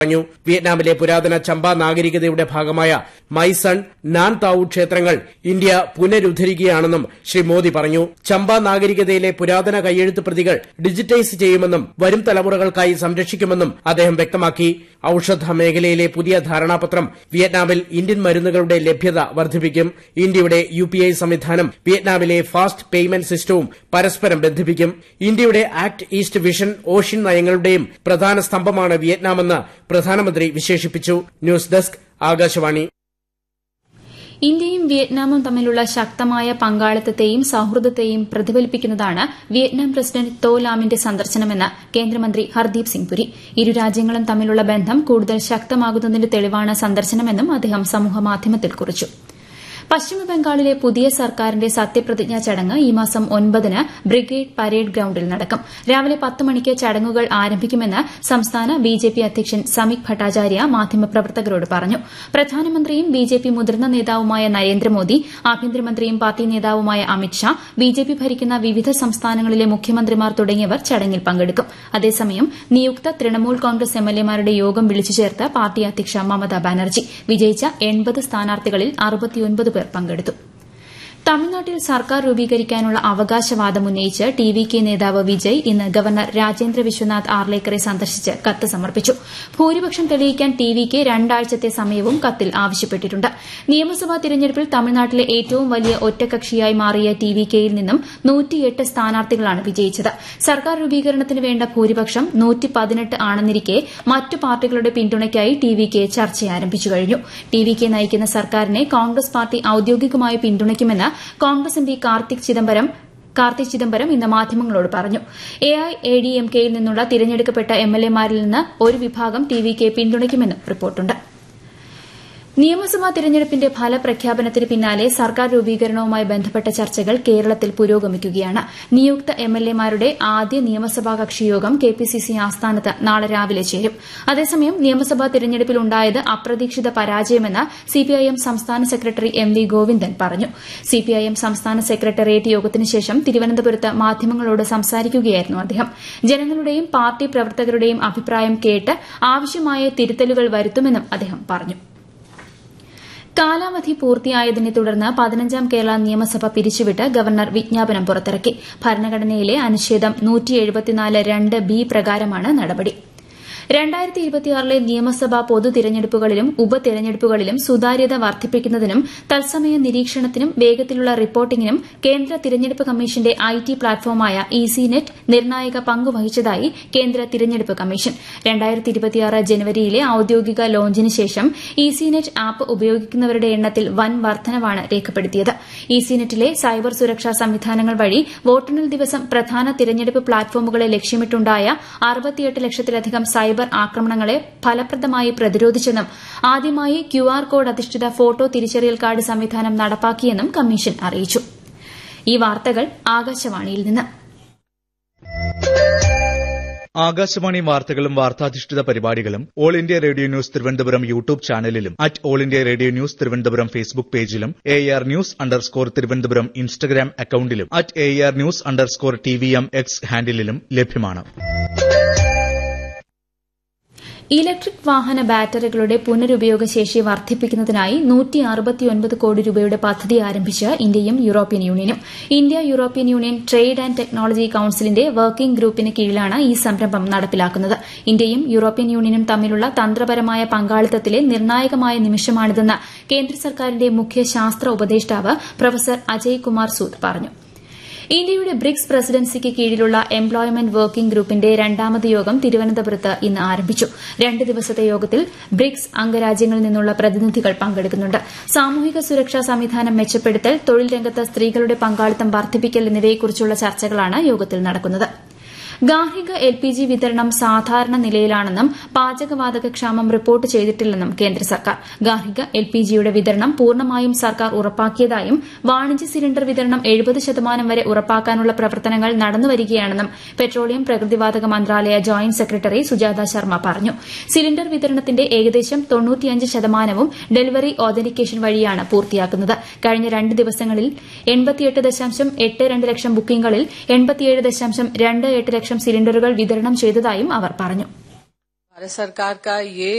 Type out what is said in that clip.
പറഞ്ഞു വിയറ്റ്നാമിലെ പുരാതന ചമ്പ നാഗരികതയുടെ ഭാഗമായ മൈസൺ നാൻ താവു ക്ഷേത്രങ്ങൾ ഇന്ത്യ പുനരുദ്ധരിക്കുകയാണെന്നും ശ്രീ മോദി പറഞ്ഞു ചമ്പ നാഗരികതയിലെ പുരാതന കയ്യെഴുത്ത് പ്രതികൾ ഡിജിറ്റൈസ് ചെയ്യുമെന്നും വരും തലമുറകൾക്കായി സംരക്ഷിക്കുമെന്നും അദ്ദേഹം വ്യക്തമാക്കി ഔഷധ മേഖലയിലെ പുതിയ ധാരണാപത്രം വിയറ്റ്നാമിൽ ഇന്ത്യൻ മരുന്നുകളുടെ ലഭ്യത വർദ്ധിപ്പിക്കും ഇന്ത്യയുടെ യു പി ഐ സംവിധാനം വിയറ്റ്നാമിലെ ഫാസ്റ്റ് പേയ്മെന്റ് സിസ്റ്റവും പരസ്പരം ബന്ധിപ്പിക്കും ഇന്ത്യയുടെ ആക്ട് ഈസ്റ്റ് വിഷൻ ഓഷ്യൻ നയങ്ങളുടെയും പ്രധാന സ്തംഭമാണ് വിയറ്റ്നാമെന്ന് പ്രധാനമന്ത്രി വിശേഷിപ്പിച്ചു ന്യൂസ് ഡെസ്ക് ആകാശവാണി ഇന്ത്യയും വിയറ്റ്നാമും തമ്മിലുള്ള ശക്തമായ പങ്കാളിത്തത്തെയും സൌഹൃദത്തെയും പ്രതിഫലിപ്പിക്കുന്നതാണ് വിയറ്റ്നാം പ്രസിഡന്റ് തോ ലാമിന്റെ സന്ദർശനമെന്ന് കേന്ദ്രമന്ത്രി ഹർദീപ് സിംഗ് പുരി ഇരു രാജ്യങ്ങളും തമ്മിലുള്ള ബന്ധം കൂടുതൽ ശക്തമാകുന്നതിന്റെ തെളിവാണ് സന്ദർശനമെന്നും അദ്ദേഹം സമൂഹമാധ്യമത്തിൽ കുറിച്ചു പശ്ചിമബംഗാളിലെ പുതിയ സർക്കാരിന്റെ സത്യപ്രതിജ്ഞാ ചടങ്ങ് ഈ മാസം ഒൻപതിന് ബ്രിഗേഡ് പരേഡ് ഗ്രൌണ്ടിൽ നടക്കും രാവിലെ പത്ത് മണിക്ക് ചടങ്ങുകൾ ആരംഭിക്കുമെന്ന് സംസ്ഥാന ബിജെപി അധ്യക്ഷൻ സമീക് ഭട്ടാചാര്യ മാധ്യമപ്രവർത്തകരോട് പറഞ്ഞു പ്രധാനമന്ത്രിയും ബിജെപി മുതിർന്ന നേതാവുമായ നരേന്ദ്രമോദി ആഭ്യന്തരമന്ത്രിയും പാർട്ടി നേതാവുമായ അമിത്ഷാ ബിജെപി ഭരിക്കുന്ന വിവിധ സംസ്ഥാനങ്ങളിലെ മുഖ്യമന്ത്രിമാർ തുടങ്ങിയവർ ചടങ്ങിൽ പങ്കെടുക്കും അതേസമയം നിയുക്ത തൃണമൂൽ കോൺഗ്രസ് എംഎൽഎമാരുടെ യോഗം വിളിച്ചു ചേർത്ത് പാർട്ടി അധ്യക്ഷ മമതാ ബാനർജി വിജയിച്ച എൺപത് സ്ഥാനാർത്ഥികളിൽ അറുപത്തിയൊൻപത് പേർ പങ്കെടുത്തു തമിഴ്നാട്ടിൽ സർക്കാർ രൂപീകരിക്കാനുള്ള അവകാശവാദം ഉന്നയിച്ച് ടി വി കെ നേതാവ് വിജയ് ഇന്ന് ഗവർണർ രാജേന്ദ്ര വിശ്വനാഥ് ആർലേക്കറെ സന്ദർശിച്ച് കത്ത് സമർപ്പിച്ചു ഭൂരിപക്ഷം തെളിയിക്കാൻ ടി വി കെ രണ്ടാഴ്ചത്തെ സമയവും കത്തിൽ ആവശ്യപ്പെട്ടിട്ടുണ്ട് നിയമസഭാ തിരഞ്ഞെടുപ്പിൽ തമിഴ്നാട്ടിലെ ഏറ്റവും വലിയ ഒറ്റകക്ഷിയായി മാറിയ ടി വി കെയിൽ നിന്നും നൂറ്റിയെട്ട് സ്ഥാനാർത്ഥികളാണ് വിജയിച്ചത് സർക്കാർ രൂപീകരണത്തിന് വേണ്ട ഭൂരിപക്ഷം നൂറ്റി പതിനെട്ട് ആണെന്നിരിക്കെ മറ്റു പാർട്ടികളുടെ പിന്തുണയ്ക്കായി ടി വി കെ ചർച്ച ആരംഭിച്ചു കഴിഞ്ഞു ടി വി കെ നയിക്കുന്ന സർക്കാരിനെ കോൺഗ്രസ് പാർട്ടി ഔദ്യോഗികമായി പിന്തുണയ്ക്കുമെന്ന് കോൺഗ്രസ് എം പി കാർത്തിക് ചിദംബരം കാർത്തിക് ചിദംബരം ഇന്ന് മാധ്യമങ്ങളോട് പറഞ്ഞു A I A D M കെയിൽ നിന്നുള്ള തിരഞ്ഞെടുക്കപ്പെട്ട എം എൽ എമാരിൽ നിന്ന് ഒരു വിഭാഗം ടി വി കെ പിന്തുണയ്ക്കുമെന്നും റിപ്പോർട്ടുണ്ട് നിയമസഭാ തിരഞ്ഞെടുപ്പിന്റെ ഫലപ്രഖ്യാപനത്തിന് പിന്നാലെ സർക്കാർ രൂപീകരണവുമായി ബന്ധപ്പെട്ട ചർച്ചകൾ കേരളത്തിൽ പുരോഗമിക്കുകയാണ് നിയുക്ത എംഎൽഎമാരുടെ ആദ്യ നിയമസഭാ കക്ഷിയോഗം കെപിസിസി ആസ്ഥാനത്ത് നാളെ രാവിലെ ചേരും അതേസമയം നിയമസഭാ തിരഞ്ഞെടുപ്പിൽ ഉണ്ടായത് അപ്രതീക്ഷിത പരാജയമെന്ന് സിപിഐഎം സംസ്ഥാന സെക്രട്ടറി എം വി ഗോവിന്ദൻ പറഞ്ഞു സിപിഐഎം സംസ്ഥാന സെക്രട്ടേറിയറ്റ് യോഗത്തിന് ശേഷം തിരുവനന്തപുരത്ത് മാധ്യമങ്ങളോട് സംസാരിക്കുകയായിരുന്നു അദ്ദേഹം ജനങ്ങളുടെയും പാർട്ടി പ്രവർത്തകരുടെയും അഭിപ്രായം കേട്ട് ആവശ്യമായ തിരുത്തലുകൾ വരുത്തുമെന്നും അദ്ദേഹം പറഞ്ഞു കാലാവധി പൂർത്തിയായതിനെ തുടർന്ന് പതിനഞ്ചാം കേരള നിയമസഭ പിരിച്ചുവിട്ട് ഗവർണർ വിജ്ഞാപനം പുറത്തിറക്കി ഭരണഘടനയിലെ അനുച്ഛേദം രണ്ട് ബി പ്രകാരമാണ് നടപടി രണ്ടായിരത്തി ഇരുപത്തിയാറിലെ നിയമസഭാ പൊതു തിരഞ്ഞെടുപ്പുകളിലും ഉപതിരഞ്ഞെടുപ്പുകളിലും സുതാര്യത വർദ്ധിപ്പിക്കുന്നതിനും തത്സമയ നിരീക്ഷണത്തിനും വേഗത്തിലുള്ള റിപ്പോർട്ടിംഗിനും കേന്ദ്ര തിരഞ്ഞെടുപ്പ് കമ്മീഷന്റെ ഐ ടി പ്ലാറ്റ്ഫോമായ ഇസി നെറ്റ് നിർണായക പങ്കുവഹിച്ചതായി കേന്ദ്ര തിരഞ്ഞെടുപ്പ് കമ്മീഷൻ ജനുവരിയിലെ ഔദ്യോഗിക ലോഞ്ചിന് ശേഷം ഇസി നെറ്റ് ആപ്പ് ഉപയോഗിക്കുന്നവരുടെ എണ്ണത്തിൽ വൻ വർധനവാണ് രേഖപ്പെടുത്തിയത് ഇസി നെറ്റിലെ സൈബർ സുരക്ഷാ സംവിധാനങ്ങൾ വഴി വോട്ടെണ്ണൽ ദിവസം പ്രധാന തിരഞ്ഞെടുപ്പ് പ്ലാറ്റ്ഫോമുകളെ ലക്ഷ്യമിട്ടുണ്ടായ അറുപത്തിയെട്ട് ലക്ഷത്തിലധികം സൈബർ ആക്രമണങ്ങളെ ഫലപ്രദമായി പ്രതിരോധിച്ചെന്നും ആദ്യമായി ക്യു ആർ കോഡ് അധിഷ്ഠിത ഫോട്ടോ തിരിച്ചറിയൽ കാർഡ് സംവിധാനം നടപ്പാക്കിയെന്നും കമ്മീഷൻ അറിയിച്ചു ഈ വാർത്തകൾ ആകാശവാണിയിൽ നിന്ന് ആകാശവാണി വാർത്തകളും വാർത്താധിഷ്ഠിത പരിപാടികളും all India radio news Thiruvananthapuram YouTube ചാനലിലും at all India radio news Thiruvananthapuram Facebook പേജിലും A R news underscore Thiruvananthapuram Instagram അക്കൌണ്ടിലും at A R news underscore T V M X ഹാൻഡിലും ലഭ്യമാണ് ഇലക്ട്രിക് വാഹന ബാറ്ററികളുടെ പുനരുപയോഗ ശേഷി വർദ്ധിപ്പിക്കുന്നതിനായി കോടി രൂപയുടെ പദ്ധതി ആരംഭിച്ച് ഇന്ത്യയും യൂറോപ്യൻ യൂണിയനും India European union trade and technology കൌൺസിലിന്റെ വർക്കിംഗ് ഗ്രൂപ്പിന് കീഴിലാണ് ഈ സംരംഭം നടപ്പിലാക്കുന്നത് ഇന്ത്യയും യൂറോപ്യൻ യൂണിയനും തമ്മിലുള്ള തന്ത്രപരമായ പങ്കാളിത്തത്തിലെ നിർണായകമായ നിമിഷമാണിതെന്ന് കേന്ദ്ര സർക്കാരിന്റെ മുഖ്യ ശാസ്ത്ര ഉപദേഷ്ടാവ് പ്രൊഫസർ അജയ് കുമാർ സൂദ് പറഞ്ഞു ഇന്ത്യയുടെ ബ്രിക്സ് പ്രസിഡൻസിക്ക് കീഴിലുള്ള എംപ്ലോയ്മെന്റ് വർക്കിംഗ് ഗ്രൂപ്പിന്റെ രണ്ടാമത് യോഗം തിരുവനന്തപുരത്ത് ഇന്ന് ആരംഭിച്ചു രണ്ട് ദിവസത്തെ യോഗത്തിൽ ബ്രിക്സ് അംഗരാജ്യങ്ങളിൽ നിന്നുള്ള പ്രതിനിധികൾ പങ്കെടുക്കുന്നുണ്ട് സാമൂഹിക സുരക്ഷാ സംവിധാനം മെച്ചപ്പെടുത്തൽ തൊഴിൽ രംഗത്ത് സ്ത്രീകളുടെ പങ്കാളിത്തം വർദ്ധിപ്പിക്കൽ എന്നിവയെക്കുറിച്ചുള്ള ചർച്ചകളാണ് യോഗത്തിൽ നടക്കുന്നത് ഗാർഹിക എൽ പി ജി വിതരണം സാധാരണ നിലയിലാണെന്നും പാചകവാതക ക്ഷാമം റിപ്പോർട്ട് ചെയ്തിട്ടില്ലെന്നും കേന്ദ്ര സർക്കാർ ഗാർഹിക എൽ പി ജിയുടെ വിതരണം പൂർണ്ണമായും സർക്കാർ ഉറപ്പാക്കിയതായും വാണിജ്യ സിലിണ്ടർ വിതരണം എഴുപത് ശതമാനം വരെ ഉറപ്പാക്കാനുള്ള പ്രവർത്തനങ്ങൾ നടന്നുവരികയാണെന്നും പെട്രോളിയം പ്രകൃതിവാതക മന്ത്രാലയ ജോയിന്റ് സെക്രട്ടറി സുജാത ശർമ്മ പറഞ്ഞു സിലിണ്ടർ വിതരണത്തിന്റെ ഏകദേശം തൊണ്ണൂറ്റിയഞ്ച് ശതമാനവും ഡെലിവറി ഓതന്റിക്കേഷൻ വഴിയാണ് പൂർത്തിയാക്കുന്നത് കഴിഞ്ഞ രണ്ട് ദിവസങ്ങളിൽ എൺപത്തിയെട്ട് ദശാംശം എട്ട് രണ്ട് ലക്ഷം ബുക്കിംഗുകളിൽ എൺപത്തിയേഴ് ദശാംശം രണ്ട് എട്ട് ലക്ഷം സിലിണ്ടറുകൾ വിതരണം ചെയ്തതായും അവർ പറഞ്ഞു सरकार का ये